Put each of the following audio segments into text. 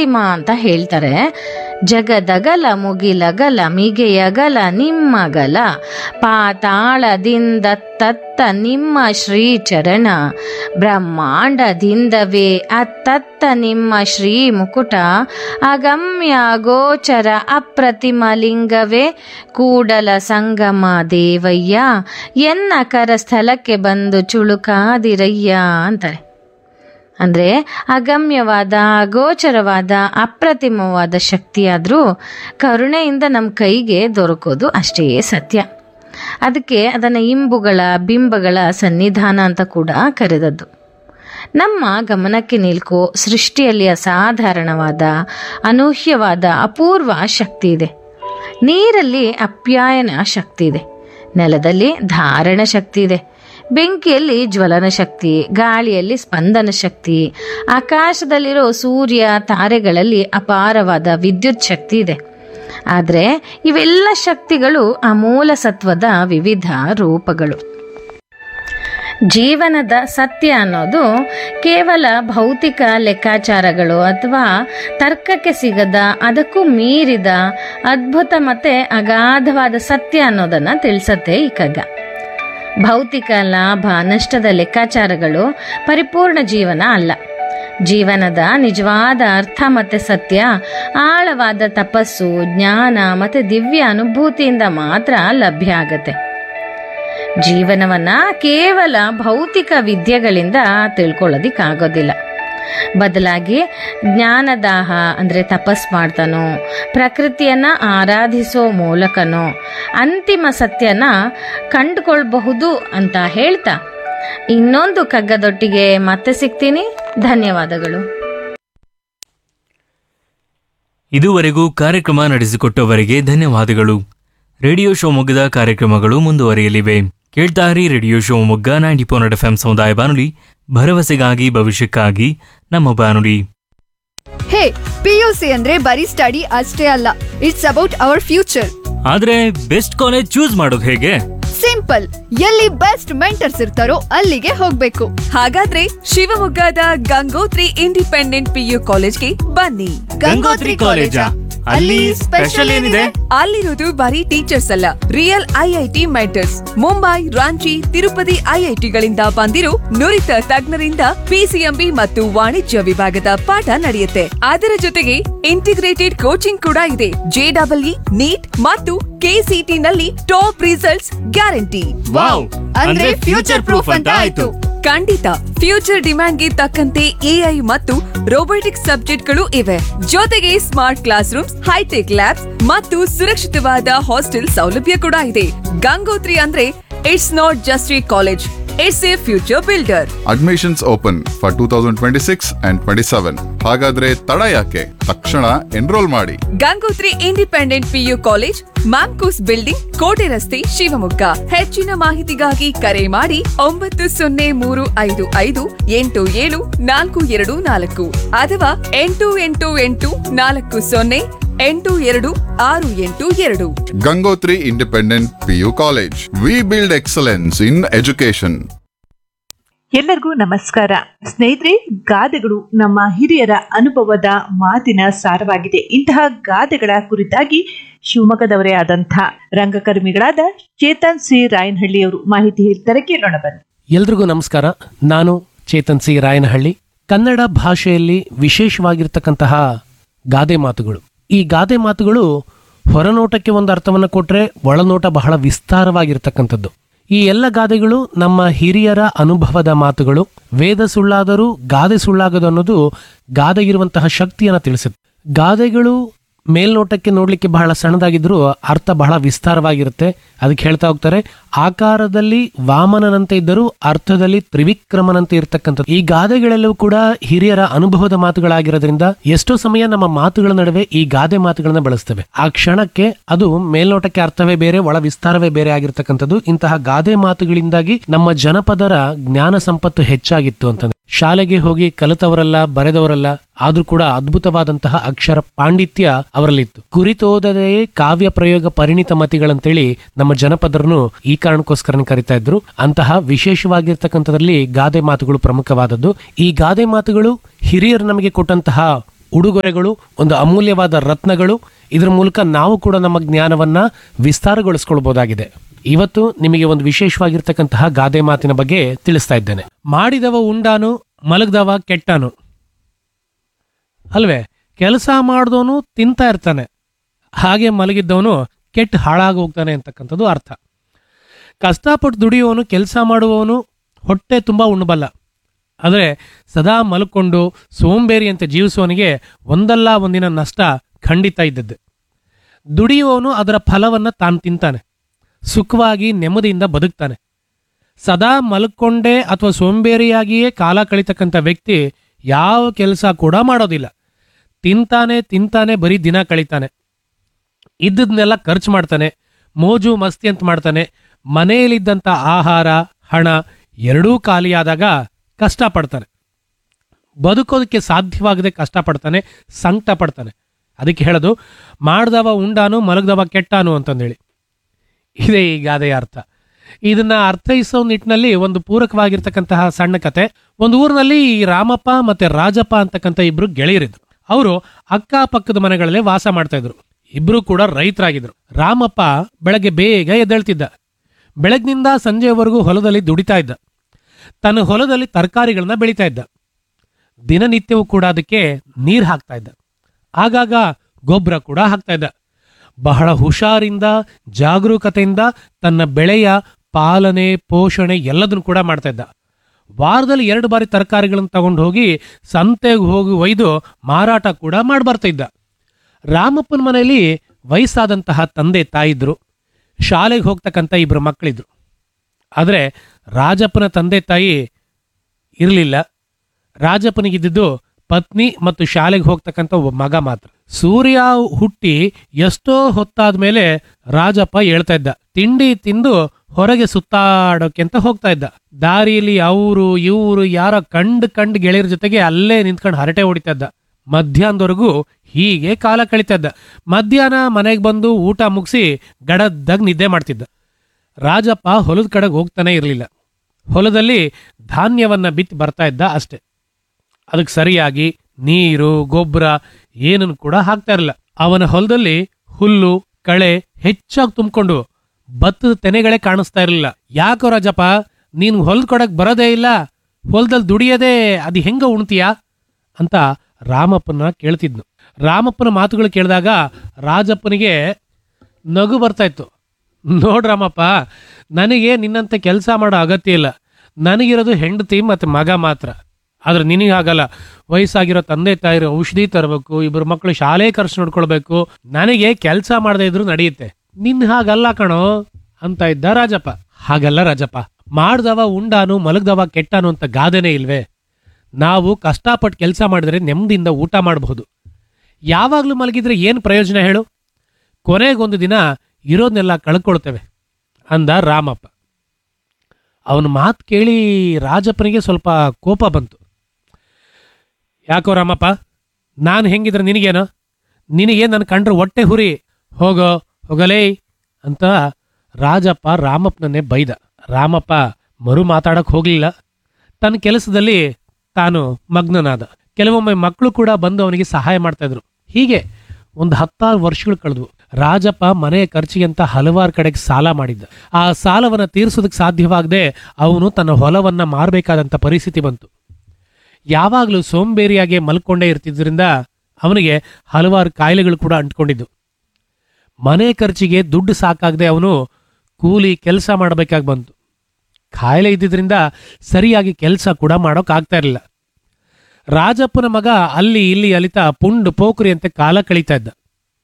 ಅಪ್ರತಿಮ ಅಂತ ಹೇಳ್ತಾರೆ ಜಗದಗಲ ಮುಗಿಲಗಲ ಮಿಗೆಯಗಲ ನಿಮ್ಮಗಲ ಪಾತಾಳದಿಂದ ತತ್ತ ನಿಮ್ಮ ಶ್ರೀಚರಣ ಬ್ರಹ್ಮಾಂಡದಿಂದವೇ ಅತ್ತತ್ತ ನಿಮ್ಮ ಶ್ರೀ ಮುಕುಟ ಅಗಮ್ಯ ಗೋಚರ ಅಪ್ರತಿಮ ಲಿಂಗವೇ ಕೂಡಲ ಸಂಗಮ ದೇವಯ್ಯ ಎನ್ನ ಕರಸ್ಥಲಕ್ಕೆ ಬಂದು ಚುಳುಕಾದಿರಯ್ಯ ಅಂತಾರೆ ಅಂದರೆ ಅಗಮ್ಯವಾದ ಅಗೋಚರವಾದ ಅಪ್ರತಿಮವಾದ ಶಕ್ತಿಯಾದರೂ ಕರುಣೆಯಿಂದ ನಮ್ಮ ಕೈಗೆ ದೊರಕೋದು ಅಷ್ಟೇ ಸತ್ಯ ಅದಕ್ಕೆ ಅದನ್ನು ಇಂಬುಗಳ ಬಿಂಬಗಳ ಸನ್ನಿಧಾನ ಅಂತ ಕೂಡ ಕರೆದದ್ದು ನಮ್ಮ ಗಮನಕ್ಕೆ ನಿಲ್ಕೋ ಸೃಷ್ಟಿಯಲ್ಲಿ ಅಸಾಧಾರಣವಾದ ಅನೂಹ್ಯವಾದ ಅಪೂರ್ವ ಶಕ್ತಿ ಇದೆ ನೀರಲ್ಲಿ ಅಪ್ಯಾಯನ ಶಕ್ತಿ ಇದೆ ನೆಲದಲ್ಲಿ ಧಾರಣ ಶಕ್ತಿ ಇದೆ ಬೆಂಕಿಯಲ್ಲಿ ಜ್ವಲನ ಶಕ್ತಿ ಗಾಳಿಯಲ್ಲಿ ಸ್ಪಂದನ ಶಕ್ತಿ ಆಕಾಶದಲ್ಲಿರೋ ಸೂರ್ಯ ತಾರೆಗಳಲ್ಲಿ ಅಪಾರವಾದ ವಿದ್ಯುತ್ ಶಕ್ತಿ ಇದೆ ಆದರೆ ಇವೆಲ್ಲ ಶಕ್ತಿಗಳು ಅಮೂಲ ಸತ್ವದ ವಿವಿಧ ರೂಪಗಳು ಜೀವನದ ಸತ್ಯ ಅನ್ನೋದು ಕೇವಲ ಭೌತಿಕ ಲೆಕ್ಕಾಚಾರಗಳು ಅಥವಾ ತರ್ಕಕ್ಕೆ ಸಿಗದ ಅದಕ್ಕೂ ಮೀರಿದ ಅದ್ಭುತ ಮತ್ತೆ ಅಗಾಧವಾದ ಸತ್ಯ ಅನ್ನೋದನ್ನ ತಿಳಿಸತ್ತೆ ಈ ಕಗ್ಗ ಭೌತಿಕ ಲಾಭ ನಷ್ಟದ ಲೆಕ್ಕಾಚಾರಗಳು ಪರಿಪೂರ್ಣ ಜೀವನ ಅಲ್ಲ ಜೀವನದ ನಿಜವಾದ ಅರ್ಥ ಮತ್ತೆ ಸತ್ಯ ಆಳವಾದ ತಪಸ್ಸು ಜ್ಞಾನ ಮತ್ತೆ ದಿವ್ಯ ಅನುಭೂತಿಯಿಂದ ಮಾತ್ರ ಲಭ್ಯ ಆಗತ್ತೆ ಜೀವನವನ್ನ ಕೇವಲ ಭೌತಿಕ ವಿದ್ಯೆಗಳಿಂದ ತಿಳ್ಕೊಳ್ಳೋದಿಕ್ಕಾಗೋದಿಲ್ಲ ಬದಲಾಗಿ ಜ್ಞಾನದಾಹ ಅಂದರೆ ತಪಸ್ ಮಾಡ್ತಾನೋ ಪ್ರಕೃತಿಯನ್ನ ಆರಾಧಿಸೋ ಮೂಲಕನೋ ಅಂತಿಮ ಸತ್ಯನ ಕಂಡುಕೊಳ್ಬಹುದು ಅಂತ ಹೇಳ್ತಾ ಇನ್ನೊಂದು ಕಗ್ಗದೊಟ್ಟಿಗೆ ಮತ್ತೆ ಸಿಗ್ತೀನಿ ಧನ್ಯವಾದಗಳು ಇದುವರೆಗೂ ಕಾರ್ಯಕ್ರಮ ನಡೆಸಿಕೊಟ್ಟವರಿಗೆ ಧನ್ಯವಾದಗಳು ರೇಡಿಯೋ ಶಿವಮೊಗ್ಗದ ಕಾರ್ಯಕ್ರಮಗಳು ಮುಂದುವರಿಯಲಿವೆ ಕೇಳ್ತಾರಿ radio Shivamogga ninety four FM ಎಂ ಸಮುದಾಯ ಬಾನುಲಿ ಭರವಸೆಗಾಗಿ ಭವಿಷ್ಯಕ್ಕಾಗಿ ನಮ್ಮ ಬಾನುಲಿ ಹೇ ಪಿಯುಸಿ ಅಂದ್ರೆ ಬರೀ ಸ್ಟಡಿ ಅಷ್ಟೇ ಅಲ್ಲ ಇಟ್ಸ್ ಅಬೌಟ್ ಅವರ್ ಫ್ಯೂಚರ್ ಆದ್ರೆ ಬೆಸ್ಟ್ ಕಾಲೇಜ್ ಚೂಸ್ ಮಾಡೋದು ಹೇಗೆ ಸಿಂಪಲ್ ಎಲ್ಲಿ ಬೆಸ್ಟ್ ಮೆಂಟರ್ಸ್ ಇರ್ತಾರೋ ಅಲ್ಲಿಗೆ ಹೋಗ್ಬೇಕು ಹಾಗಾದ್ರೆ ಶಿವಮೊಗ್ಗದ ಗಂಗೋತ್ರಿ ಇಂಡಿಪೆಂಡೆಂಟ್ ಪಿಯು ಕಾಲೇಜ್ಗೆ ಬನ್ನಿ ಗಂಗೋತ್ರಿ ಕಾಲೇಜಾ? ಅಲ್ಲಿ ಸ್ಪೆಷಲ್ ಏನಿದೆ? ಅಲ್ಲಿರೋದು ಬರೀ ಟೀಚರ್ಸ್ ಅಲ್ಲ real IIT mentors Mumbai Ranchi Tirupati ಐಐಟಿಗಳಿಂದ ಬಂದಿರೋ ನುರಿತ ತಜ್ಞರಿಂದ ಪಿಸಿಎಂಬಿ ಮತ್ತು ವಾಣಿಜ್ಯ ವಿಭಾಗದ ಪಾಠ ನಡೆಯುತ್ತೆ ಅದರ ಜೊತೆಗೆ ಇಂಟಿಗ್ರೇಟೆಡ್ ಕೋಚಿಂಗ್ ಕೂಡ ಇದೆ ಜೆಡಬ್ಲ್ಇ ನೀಟ್ ಮತ್ತು ಕೆಸಿಟಿ ನಲ್ಲಿ ಟಾಪ್ ರಿಸಲ್ಟ್ಸ್ ಗ್ಯಾರಂಟಿ ವಾವ್! ಅಂದ್ರೆ ಫ್ಯೂಚರ್ ಪ್ರೂಫ್ ಅಂತ ಆಯ್ತು ಖಂಡಿತ ಫ್ಯೂಚರ್ ಡಿಮ್ಯಾಂಡ್ಗೆ ತಕ್ಕಂತೆ ಎಐ ಮತ್ತು ರೋಬೋಟಿಕ್ಸ್ ಸಬ್ಜೆಕ್ಟ್ಗಳು ಇವೆ ಜೊತೆಗೆ smart classrooms high tech labs ಮತ್ತು ಸುರಕ್ಷಿತವಾದ ಹಾಸ್ಟೆಲ್ ಸೌಲಭ್ಯ ಕೂಡ ಇದೆ ಗಂಗೋತ್ರಿ ಅಂದ್ರೆ it's not just a college it's a future builder admissions open for two thousand twenty six and twenty seven ಹಾಗಾದ್ರೆ ತಡ ಯಾಕೆ ತಕ್ಷಣ ಎನ್ರೋಲ್ ಮಾಡಿ Gangotri independent PU college MAMCOS building ಕೋಟೆ ರಸ್ತೆ ಶಿವಮೊಗ್ಗ ಹೆಚ್ಚಿನ ಮಾಹಿತಿಗಾಗಿ ಕರೆ ಮಾಡಿ ಒಂಬತ್ತು ಸೊನ್ನೆ ಮೂರು ಐದು ಐದು ಎಂಟು ಏಳು ನಾಲ್ಕು ಎರಡು ನಾಲ್ಕು ಅಥವಾ ಎಂಟು ಎಂಟು ಎಂಟು ನಾಲ್ಕು ಸೊನ್ನೆ ಎಂಟು ಎರಡು ಆರು ಎಂಟು ಎರಡು Gangotri independent PU college we build excellence in education ಎಲ್ಲರಿಗೂ ನಮಸ್ಕಾರ ಸ್ನೇಹಿತರೆ ಗಾದೆಗಳು ನಮ್ಮ ಹಿರಿಯರ ಅನುಭವದ ಮಾತಿನ ಸಾರವಾಗಿದೆ ಇಂತಹ ಗಾದೆಗಳ ಕುರಿತಾಗಿ ಶಿವಮೊಗ್ಗದವರೇ ಆದಂಥ ರಂಗಕರ್ಮಿಗಳಾದ ಚೇತನ್ ಸಿ ರಾಯನಹಳ್ಳಿಯವರು ಮಾಹಿತಿ ಹೇಳ್ತಾರೆ ಕೇಳೋಣ ಬನ್ನಿ ಎಲ್ರಿಗೂ ನಮಸ್ಕಾರ ನಾನು ಚೇತನ್ ಸಿ ರಾಯನಹಳ್ಳಿ ಕನ್ನಡ ಭಾಷೆಯಲ್ಲಿ ವಿಶೇಷವಾಗಿರ್ತಕ್ಕಂತಹ ಗಾದೆ ಮಾತುಗಳು ಈ ಗಾದೆ ಮಾತುಗಳು ಹೊರನೋಟಕ್ಕೆ ಒಂದು ಅರ್ಥವನ್ನು ಕೊಟ್ರೆ ಒಳನೋಟ ಬಹಳ ವಿಸ್ತಾರವಾಗಿರ್ತಕ್ಕಂಥದ್ದು ಈ ಎಲ್ಲ ಗಾದೆಗಳು ನಮ್ಮ ಹಿರಿಯರ ಅನುಭವದ ಮಾತುಗಳು ವೇದ ಸುಳ್ಳಾದರೂ ಗಾದೆ ಸುಳ್ಳಾಗದು ಅನ್ನೋದು ಗಾದೆಗಿರುವಂತಹ ಶಕ್ತಿಯನ್ನು ತಿಳಿಸುತ್ತೆ ಗಾದೆಗಳು ಮೇಲ್ನೋಟಕ್ಕೆ ನೋಡ್ಲಿಕ್ಕೆ ಬಹಳ ಸಣ್ಣದಾಗಿದ್ರೂ ಅರ್ಥ ಬಹಳ ವಿಸ್ತಾರವಾಗಿರುತ್ತೆ ಅದಕ್ಕೆ ಹೇಳ್ತಾ ಹೋಗ್ತಾರೆ ಆಕಾರದಲ್ಲಿ ವಾಮನನಂತೆ ಇದ್ದರೂ ಅರ್ಥದಲ್ಲಿ ತ್ರಿವಿಕ್ರಮನಂತೆ ಇರ್ತಕ್ಕಂಥದ್ದು ಈ ಗಾದೆಗಳೆಲ್ಲವೂ ಕೂಡ ಹಿರಿಯರ ಅನುಭವದ ಮಾತುಗಳಾಗಿರೋದ್ರಿಂದ ಎಷ್ಟೋ ಸಮಯ ನಮ್ಮ ಮಾತುಗಳ ನಡುವೆ ಈ ಗಾದೆ ಮಾತುಗಳನ್ನ ಬಳಸ್ತೇವೆ ಆ ಕ್ಷಣಕ್ಕೆ ಅದು ಮೇಲ್ನೋಟಕ್ಕೆ ಅರ್ಥವೇ ಬೇರೆ ಒಳ ವಿಸ್ತಾರವೇ ಬೇರೆ ಆಗಿರ್ತಕ್ಕಂಥದ್ದು ಇಂತಹ ಗಾದೆ ಮಾತುಗಳಿಂದಾಗಿ ನಮ್ಮ ಜನಪದರ ಜ್ಞಾನ ಸಂಪತ್ತು ಹೆಚ್ಚಾಗಿತ್ತು ಅಂತಂದ್ರೆ ಶಾಲೆಗೆ ಹೋಗಿ ಕಲಿತವರಲ್ಲ ಬರೆದವರಲ್ಲ ಆದ್ರೂ ಕೂಡ ಅದ್ಭುತವಾದಂತಹ ಅಕ್ಷರ ಪಾಂಡಿತ್ಯ ಅವರಲ್ಲಿತ್ತು ಕುರಿತೋದದೆಯೇ ಕಾವ್ಯ ಪ್ರಯೋಗ ಪರಿಣಿತ ಮತಿಗಳಂತೇಳಿ ನಮ್ಮ ಜನಪದರನ್ನು ಈ ಕಾರಣಕ್ಕೋಸ್ಕರನೇ ಕರಿತಾ ಇದ್ರು ಅಂತಹ ವಿಶೇಷವಾಗಿರ್ತಕ್ಕಂಥದ್ರಲ್ಲಿ ಗಾದೆ ಮಾತುಗಳು ಪ್ರಮುಖವಾದದ್ದು ಈ ಗಾದೆ ಮಾತುಗಳು ಹಿರಿಯರು ನಮಗೆ ಕೊಟ್ಟಂತಹ ಉಡುಗೊರೆಗಳು ಒಂದು ಅಮೂಲ್ಯವಾದ ರತ್ನಗಳು ಇದರ ಮೂಲಕ ನಾವು ಕೂಡ ನಮ್ಮ ಜ್ಞಾನವನ್ನ ವಿಸ್ತಾರಗೊಳಿಸ್ಕೊಳ್ಬಹುದಾಗಿದೆ ಇವತ್ತು ನಿಮಗೆ ಒಂದು ವಿಶೇಷವಾಗಿರ್ತಕ್ಕಂತಹ ಗಾದೆ ಮಾತಿನ ಬಗ್ಗೆ ತಿಳಿಸ್ತಾ ಇದ್ದೇನೆ ಮಾಡಿದವ ಉಂಡಾನು ಮಲಗ್ದವ ಕೆಟ್ಟಾನು ಅಲ್ವೇ ಕೆಲಸ ಮಾಡಿದವನು ತಿಂತಾ ಇರ್ತಾನೆ ಹಾಗೆ ಮಲಗಿದ್ದವನು ಕೆಟ್ಟು ಹಾಳಾಗಿ ಹೋಗ್ತಾನೆ ಅಂತಕ್ಕಂಥದ್ದು ಅರ್ಥ ಕಷ್ಟಪಟ್ಟು ದುಡಿಯುವವನು ಕೆಲಸ ಮಾಡುವವನು ಹೊಟ್ಟೆ ತುಂಬ ಉಣ್ಣಬಲ್ಲ ಆದರೆ ಸದಾ ಮಲ್ಕೊಂಡು ಸೋಂಬೇರಿಯಂತೆ ಜೀವಿಸುವವನಿಗೆ ಒಂದಲ್ಲ ಒಂದಿನ ನಷ್ಟ ಖಂಡಿತ ಇದ್ದದ್ದು ದುಡಿಯುವವನು ಅದರ ಫಲವನ್ನು ತಾನು ತಿಂತಾನೆ ಸುಖವಾಗಿ ನೆಮ್ಮದಿಯಿಂದ ಬದುಕ್ತಾನೆ ಸದಾ ಮಲ್ಕೊಂಡೇ ಅಥವಾ ಸೋಂಬೇರಿಯಾಗಿಯೇ ಕಾಲ ಕಳಿತಕ್ಕಂಥ ವ್ಯಕ್ತಿ ಯಾವ ಕೆಲಸ ಕೂಡ ಮಾಡೋದಿಲ್ಲ ತಿಂತಾನೆ ತಿಂತಾನೆ ಬರೀ ದಿನ ಕಳೀತಾನೆ ಇದ್ದದನ್ನೆಲ್ಲ ಖರ್ಚು ಮಾಡ್ತಾನೆ ಮೋಜು ಮಸ್ತಿ ಅಂತ ಮಾಡ್ತಾನೆ ಮನೆಯಲ್ಲಿದ್ದಂಥ ಆಹಾರ ಹಣ ಎರಡೂ ಖಾಲಿಯಾದಾಗ ಕಷ್ಟಪಡ್ತಾನೆ ಬದುಕೋದಕ್ಕೆ ಸಾಧ್ಯವಾಗದೆ ಕಷ್ಟಪಡ್ತಾನೆ ಸಂಕಟ ಪಡ್ತಾನೆ ಅದಕ್ಕೆ ಹೇಳೋದು ಮಾಡ್ದವ ಉಂಡಾನು ಮಲಗ್ದವ ಕೆಟ್ಟಾನು ಅಂತಂದೇಳಿ ಇದೇ ಈ ಗಾದೆಯ ಅರ್ಥ ಇದನ್ನ ಅರ್ಥೈಸೋ ನಿಟ್ಟಿನಲ್ಲಿ ಒಂದು ಪೂರಕವಾಗಿರ್ತಕ್ಕಂತಹ ಸಣ್ಣ ಕತೆ ಒಂದು ಊರಿನಲ್ಲಿ ಈ ರಾಮಪ್ಪ ಮತ್ತೆ ರಾಜಪ್ಪ ಅಂತಕ್ಕಂಥ ಇಬ್ರು ಗೆಳೆಯರಿದ್ರು ಅವರು ಅಕ್ಕಪಕ್ಕದ ಮನೆಗಳಲ್ಲೇ ವಾಸ ಮಾಡ್ತಾ ಇದ್ರು ಇಬ್ರು ಕೂಡ ರೈತರಾಗಿದ್ರು ರಾಮಪ್ಪ ಬೆಳಗ್ಗೆ ಬೇಗ ಎದ್ದೇಳ್ತಿದ್ದ ಬೆಳಗ್ನಿಂದ ಸಂಜೆವರೆಗೂ ಹೊಲದಲ್ಲಿ ದುಡಿತಾ ಇದ್ದ ತನ್ನ ಹೊಲದಲ್ಲಿ ತರಕಾರಿಗಳನ್ನ ಬೆಳೀತಾ ಇದ್ದ ದಿನನಿತ್ಯವೂ ಕೂಡ ಅದಕ್ಕೆ ನೀರು ಹಾಕ್ತಾ ಇದ್ದ ಆಗಾಗ ಗೊಬ್ಬರ ಕೂಡ ಹಾಕ್ತಾ ಇದ್ದ ಬಹಳ ಹುಷಾರಿಂದ ಜಾಗರೂಕತೆಯಿಂದ ತನ್ನ ಬೆಳೆಯ ಪಾಲನೆ ಪೋಷಣೆ ಎಲ್ಲದನ್ನು ಕೂಡ ಮಾಡ್ತಾ ಇದ್ದ ವಾರದಲ್ಲಿ ಎರಡು ಬಾರಿ ತರಕಾರಿಗಳನ್ನು ತಗೊಂಡು ಹೋಗಿ ಸಂತೆಗೆ ಹೋಗಿ ಒಯ್ದು ಮಾರಾಟ ಕೂಡ ಮಾಡಿ ಬರ್ತಾ ಇದ್ದ ರಾಮಪ್ಪನ ಮನೆಯಲ್ಲಿ ವಯಸ್ಸಾದಂತಹ ತಂದೆ ತಾಯಿದ್ರು ಶಾಲೆಗೆ ಹೋಗ್ತಕ್ಕಂಥ ಇಬ್ಬರು ಮಕ್ಕಳಿದ್ರು ಆದರೆ ರಾಜಪ್ಪನ ತಂದೆ ತಾಯಿ ಇರಲಿಲ್ಲ ರಾಜಪ್ಪನಿಗಿದ್ದಿದ್ದು ಪತ್ನಿ ಮತ್ತು ಶಾಲೆಗೆ ಹೋಗ್ತಕ್ಕಂಥ ಒಬ್ಬ ಮಗ ಮಾತ್ರ ಸೂರ್ಯ ಹುಟ್ಟಿ ಎಷ್ಟೋ ಹೊತ್ತಾದ ಮೇಲೆ ರಾಜಪ್ಪ ಹೇಳ್ತಾ ಇದ್ದ ತಿಂಡಿ ತಿಂದು ಹೊರಗೆ ಸುತ್ತಾಡೋಕೆ ಅಂತ ಹೋಗ್ತಾ ಇದ್ದ ದಾರಿಯಲ್ಲಿ ಅವರು ಇವರು ಯಾರ ಕಂಡ್ ಕಂಡ್ ಗೆಳೆಯರ ಜೊತೆಗೆ ಅಲ್ಲೇ ನಿಂತ್ಕೊಂಡು ಹರಟೆ ಹೊಡಿತಾ ಇದ್ದ ಮಧ್ಯಾಹ್ನದವರೆಗೂ ಹೀಗೆ ಕಾಲ ಕಳೀತಾ ಇದ್ದ ಮಧ್ಯಾಹ್ನ ಮನೆಗೆ ಬಂದು ಊಟ ಮುಗಿಸಿ ಗಡದ್ದಾಗಿ ನಿದ್ದೆ ಮಾಡ್ತಿದ್ದ ರಾಜಪ್ಪ ಹೊಲದ ಕಡೆಗೆ ಹೋಗ್ತಾನೆ ಇರಲಿಲ್ಲ ಹೊಲದಲ್ಲಿ ಧಾನ್ಯವನ್ನ ಬಿತ್ತಿ ಬರ್ತಾ ಇದ್ದ ಅಷ್ಟೆ ಅದಕ್ಕೆ ಸರಿಯಾಗಿ ನೀರು ಗೊಬ್ಬರ ಏನನ್ನು ಕೂಡ ಹಾಕ್ತಾ ಇರಲಿಲ್ಲ ಅವನ ಹೊಲದಲ್ಲಿ ಹುಲ್ಲು ಕಳೆ ಹೆಚ್ಚಾಗಿ ತುಂಬಿಕೊಂಡು ಭತ್ತದ ತೆನೆಗಳೇ ಕಾಣಿಸ್ತಾ ಇರಲಿಲ್ಲ ಯಾಕೋ ರಾಜಪ್ಪ ನೀನು ಹೊಲದ ಕೊಡಕ್ ಬರೋದೇ ಇಲ್ಲ ಹೊಲದಲ್ಲಿ ದುಡಿಯೋದೇ ಅದು ಹೆಂಗ ಉಣ್ತೀಯಾ ಅಂತ ರಾಮಪ್ಪನ ಕೇಳ್ತಿದ್ನು ರಾಮಪ್ಪನ ಮಾತುಗಳು ಕೇಳಿದಾಗ ರಾಜಪ್ಪನಿಗೆ ನಗು ಬರ್ತಾ ಇತ್ತು ನೋಡ್ ರಾಮಪ್ಪ ನನಗೆ ನಿನ್ನಂತೆ ಕೆಲಸ ಮಾಡೋ ಅಗತ್ಯ ಇಲ್ಲ ನನಗಿರೋದು ಹೆಂಡತಿ ಮತ್ತು ಮಗ ಮಾತ್ರ ಆದ್ರೆ ನಿನಗೆ ಆಗಲ್ಲ ವಯಸ್ಸಾಗಿರೋ ತಂದೆ ತಾಯಿರು ಔಷಧಿ ತರಬೇಕು ಇಬ್ಬರು ಮಕ್ಕಳು ಶಾಲೆ ಖರ್ಚು ನೋಡ್ಕೊಳ್ಬೇಕು ನನಗೆ ಕೆಲಸ ಮಾಡದೇ ಇದ್ರು ನಡೆಯುತ್ತೆ ನಿನ್ ಹಾಗಲ್ಲ ಕಣೋ ಅಂತ ಇದ್ದ ರಾಜಪ್ಪ ಹಾಗಲ್ಲ ರಾಜಪ್ಪ ಮಾಡ್ದವ ಉಂಡಾನು ಮಲಗ್ದವ ಕೆಟ್ಟಾನು ಅಂತ ಗಾದೆನೇ ಇಲ್ವೇ ನಾವು ಕಷ್ಟಪಟ್ಟು ಕೆಲಸ ಮಾಡಿದ್ರೆ ನೆಮ್ಮದಿಯಿಂದ ಊಟ ಮಾಡಬಹುದು ಯಾವಾಗಲೂ ಮಲಗಿದ್ರೆ ಏನು ಪ್ರಯೋಜನ ಹೇಳು ಕೊನೆಗೊಂದು ದಿನ ಇರೋದನ್ನೆಲ್ಲ ಕಳ್ಕೊಳ್ತೇವೆ ಅಂದ ರಾಮಪ್ಪ ಅವನ ಮಾತು ಕೇಳಿ ರಾಜಪ್ಪನಿಗೆ ಸ್ವಲ್ಪ ಕೋಪ ಬಂತು ಯಾಕೋ ರಾಮಪ್ಪ ನಾನು ಹೆಂಗಿದ್ರೆ ನಿನಗೇನೋ ನಿನಗೆ ನನ್ನ ಕಂಡ್ರೆ ಹೊಟ್ಟೆ ಹುರಿ ಹೋಗೋ ಹೋಗಲೇ ಅಂತ ರಾಜಪ್ಪ ರಾಮಪ್ಪನನ್ನೇ ಬೈದ ರಾಮಪ್ಪ ಮರು ಮಾತಾಡಕ್ ಹೋಗ್ಲಿಲ್ಲ ತನ್ನ ಕೆಲಸದಲ್ಲಿ ತಾನು ಮಗ್ನನಾದ ಕೆಲವೊಮ್ಮೆ ಮಕ್ಕಳು ಕೂಡ ಬಂದು ಅವನಿಗೆ ಸಹಾಯ ಮಾಡ್ತಾ ಇದ್ರು ಹೀಗೆ ಒಂದು ಹತ್ತಾರು ವರ್ಷಗಳು ಕಳೆದ್ವು ರಾಜಪ್ಪ ಮನೆಯ ಖರ್ಚಿಗೆ ಅಂತ ಹಲವಾರು ಕಡೆಗೆ ಸಾಲ ಮಾಡಿದ್ದ ಆ ಸಾಲವನ್ನ ತೀರಿಸೋದಕ್ಕೆ ಸಾಧ್ಯವಾಗದೆ ಅವನು ತನ್ನ ಹೊಲವನ್ನ ಮಾರಬೇಕಾದಂತ ಪರಿಸ್ಥಿತಿ ಬಂತು ಯಾವಾಗಲೂ ಸೋಂಬೇರಿಯಾಗಿ ಮಲ್ಕೊಂಡೇ ಇರ್ತಿದ್ರಿಂದ ಅವನಿಗೆ ಹಲವಾರು ಕಾಯಿಲೆಗಳು ಕೂಡ ಅಂಟ್ಕೊಂಡಿದ್ದು ಮನೆ ಖರ್ಚಿಗೆ ದುಡ್ಡು ಸಾಕಾಗದೆ ಅವನು ಕೂಲಿ ಕೆಲಸ ಮಾಡಬೇಕಾಗಿ ಬಂತು ಕಾಯಿಲೆ ಇದ್ದಿದ್ರಿಂದ ಸರಿಯಾಗಿ ಕೆಲಸ ಕೂಡ ಮಾಡೋಕ್ ಆಗ್ತಾ ಇರಲಿಲ್ಲ ರಾಜಪ್ಪನ ಮಗ ಅಲ್ಲಿ ಇಲ್ಲಿ ಅಲಿತಾ ಪುಂಡು ಪೋಖರಿ ಅಂತ ಕಾಲ ಕಳೀತಾ ಇದ್ದ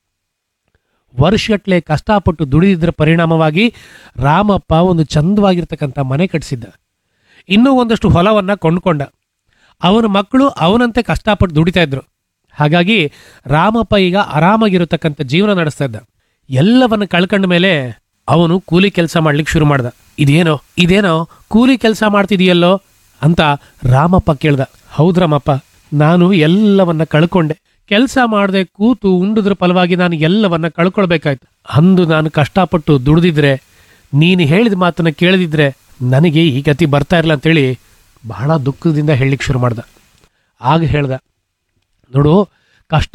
ವರ್ಷಗಟ್ಲೆ ಕಷ್ಟಪಟ್ಟು ದುಡಿದಿದ್ರ ಪರಿಣಾಮವಾಗಿ ರಾಮಪ್ಪ ಒಂದು ಚಂದವಾಗಿರ್ತಕ್ಕಂಥ ಮನೆ ಕಟ್ಟಿಸಿದ್ದ ಇನ್ನೂ ಒಂದಷ್ಟು ಹೊಲವನ್ನ ಕೊಂಡ್ಕೊಂಡ ಅವನ ಮಕ್ಕಳು ಅವನಂತೆ ಕಷ್ಟಪಟ್ಟು ದುಡಿತಾ ಇದ್ರು ಹಾಗಾಗಿ ರಾಮಪ್ಪ ಈಗ ಆರಾಮಾಗಿರತಕ್ಕಂಥ ಜೀವನ ನಡೆಸ್ತಾ ಇದ್ದ ಎಲ್ಲವನ್ನ ಕಳ್ಕೊಂಡ ಮೇಲೆ ಅವನು ಕೂಲಿ ಕೆಲಸ ಮಾಡ್ಲಿಕ್ಕೆ ಶುರು ಮಾಡ್ದ ಇದೇನೋ ಇದೇನೋ ಕೂಲಿ ಕೆಲಸ ಮಾಡ್ತಿದೀಯಲ್ಲೋ ಅಂತ ರಾಮಪ್ಪ ಕೇಳ್ದ ಹೌದ್ ರಾಮಪ್ಪ ನಾನು ಎಲ್ಲವನ್ನ ಕಳ್ಕೊಂಡೆ ಕೆಲಸ ಮಾಡದೆ ಕೂತು ಉಂಡುದ್ರ ಫಲವಾಗಿ ನಾನು ಎಲ್ಲವನ್ನ ಕಳ್ಕೊಳ್ಬೇಕಾಯ್ತು ಅಂದು ನಾನು ಕಷ್ಟಪಟ್ಟು ದುಡಿದಿದ್ರೆ ನೀನು ಹೇಳಿದ ಮಾತನ್ನ ಕೇಳದಿದ್ರೆ ನನಗೆ ಈ ಗತಿ ಬರ್ತಾ ಇರಲ್ಲ ಅಂತೇಳಿ ಬಹಳ ದುಃಖದಿಂದ ಹೇಳಲಿಕ್ಕೆ ಶುರು ಮಾಡ್ದ ಆಗ ಹೇಳ್ದ ನೋಡು ಕಷ್ಟ